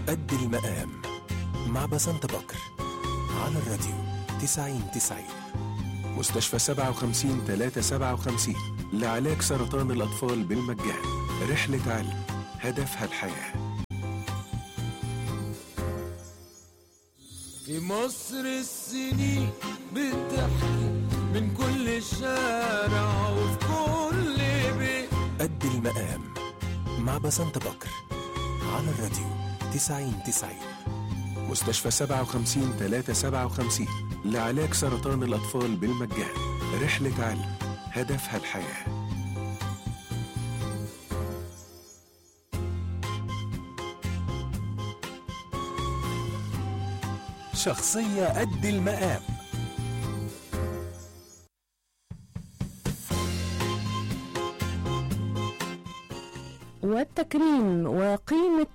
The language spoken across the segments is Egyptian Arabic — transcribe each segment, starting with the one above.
قد المقام مع بسنت بكر على الراديو 90 90 مستشفى 57 357 لعلاج سرطان الأطفال بالمجان رحلة علم هدفها الحياه في مصر السنين بتحكي من كل شارع وفي كل بيت قد المقام مع بسنت بكر على الراديو 90 90 مستشفى 57 357 لعلاج سرطان الأطفال بالمجان رحلة علم هدفها الحياه شخصية قد المقام والتكريم وقيمة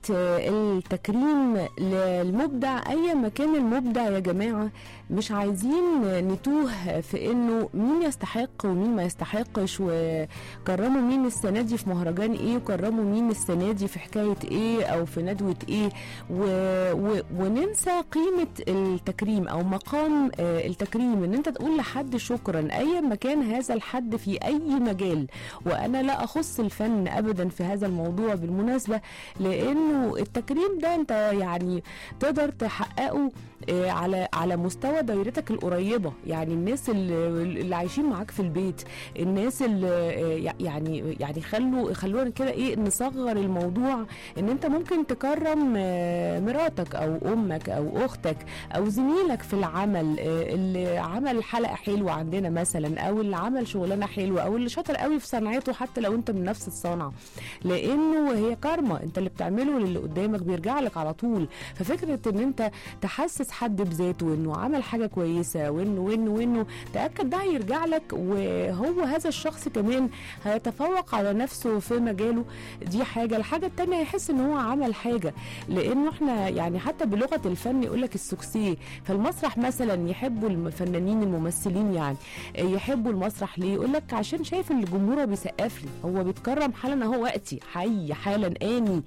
التكريم للمبدع أي مكان المبدع يا جماعة مش عايزين نتوه في انه مين يستحق ومين ما يستحقش وكرموا مين السنة دي في مهرجان ايه وكرموا مين السنة دي في حكاية ايه او في ندوة ايه و... و... وننسى قيمة التكريم او مقام التكريم ان انت تقول لحد شكرا اي مكان هذا الحد في اي مجال وانا لا اخص الفن ابدا في هذا الموضوع بالمناسبة لانه التكريم ده انت يعني تقدر تحققه على على مستوى دايرتك القريبه يعني الناس اللي, اللي عايشين معاك في البيت الناس اللي يعني يعني خلوا خلونا كده ايه نصغر الموضوع ان انت ممكن تكرم مراتك او امك او اختك او زميلك في العمل اللي عمل حلقه حلوه عندنا مثلا او اللي عمل شغلانه حلوه او اللي شاطر قوي في صنعته حتى لو انت من نفس الصنعه لانه هي كارما انت اللي بتعمله للي قدامك بيرجع لك على طول ففكره ان انت تحسس حد بذاته وانه عمل حاجه كويسه وانه وانه وانه تاكد ده هيرجع لك وهو هذا الشخص كمان هيتفوق على نفسه في مجاله دي حاجه الحاجه التانية يحس ان هو عمل حاجه لانه احنا يعني حتى بلغه الفن يقول لك السوكسيه فالمسرح مثلا يحبوا الفنانين الممثلين يعني يحبوا المسرح ليه يقول لك عشان شايف الجمهور بيسقف لي هو بيتكرم حالا اهو وقتي حي حالا اني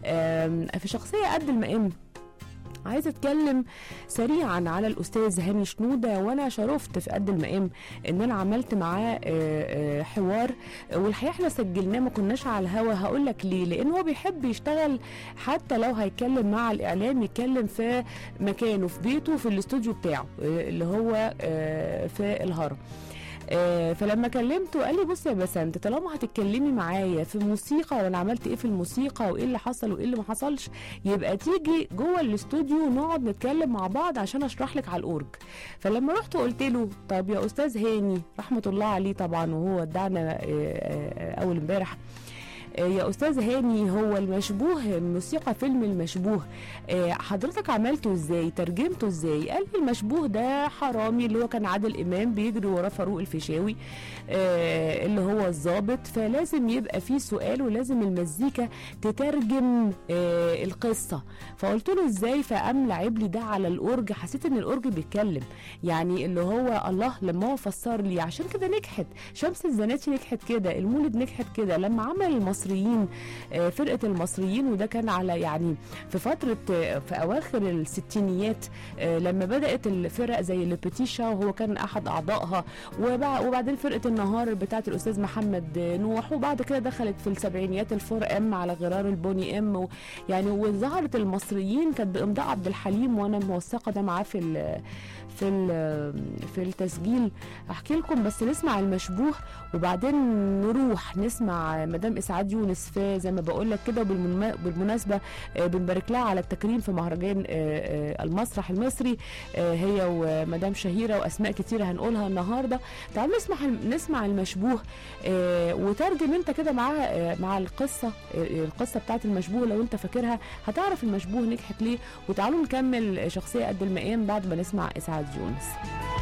في شخصيه قد المقام عايزه اتكلم سريعا على الاستاذ هاني شنوده وانا شرفت في قد المقام ان انا عملت معاه حوار والحقيقه احنا سجلناه ما كناش على الهوا هقول لك ليه لان هو بيحب يشتغل حتى لو هيتكلم مع الاعلام يتكلم في مكانه في بيته في الاستوديو بتاعه اللي هو في الهرم آه فلما كلمته قال لي بصي يا بسنت طالما هتتكلمي معايا في موسيقى وانا عملت ايه في الموسيقى وايه اللي حصل وايه اللي ما حصلش يبقى تيجي جوه الاستوديو نقعد نتكلم مع بعض عشان اشرح لك على الاورج فلما رحت قلت له طب يا استاذ هاني رحمه الله عليه طبعا وهو ودعنا آه آه اول امبارح يا استاذ هاني هو المشبوه موسيقى فيلم المشبوه حضرتك عملته ازاي ترجمته ازاي قال لي المشبوه ده حرامي اللي هو كان عادل امام بيجري وراه فاروق الفيشاوي اللي هو الضابط فلازم يبقى في سؤال ولازم المزيكا تترجم القصه فقلت له ازاي فقام لعب لي ده على الاورج حسيت ان الاورج بيتكلم يعني اللي هو الله لما هو فسر لي عشان كده نجحت شمس الزناتي نجحت كده المولد نجحت كده لما عمل المصريين فرقه المصريين وده كان على يعني في فتره في اواخر الستينيات لما بدات الفرق زي البتيشا وهو كان احد اعضائها وبعدين فرقه النهار بتاعه الاستاذ محمد نوح وبعد كده دخلت في السبعينيات الفور ام على غرار البوني ام يعني وظهرت المصريين كانت بامضاء عبد الحليم وانا موثقه ده معاه في في في التسجيل احكي لكم بس نسمع المشبوه وبعدين نروح نسمع مدام اسعاد يونس في زي ما بقول لك كده بالمناسبه بنبارك لها على التكريم في مهرجان المسرح المصري هي ومدام شهيره واسماء كتيره هنقولها النهارده تعالوا نسمع نسمع المشبوه وترجم انت كده مع مع القصه القصه بتاعت المشبوه لو انت فاكرها هتعرف المشبوه نجحت ليه وتعالوا نكمل شخصيه قد المقام بعد ما نسمع اسعاد يونس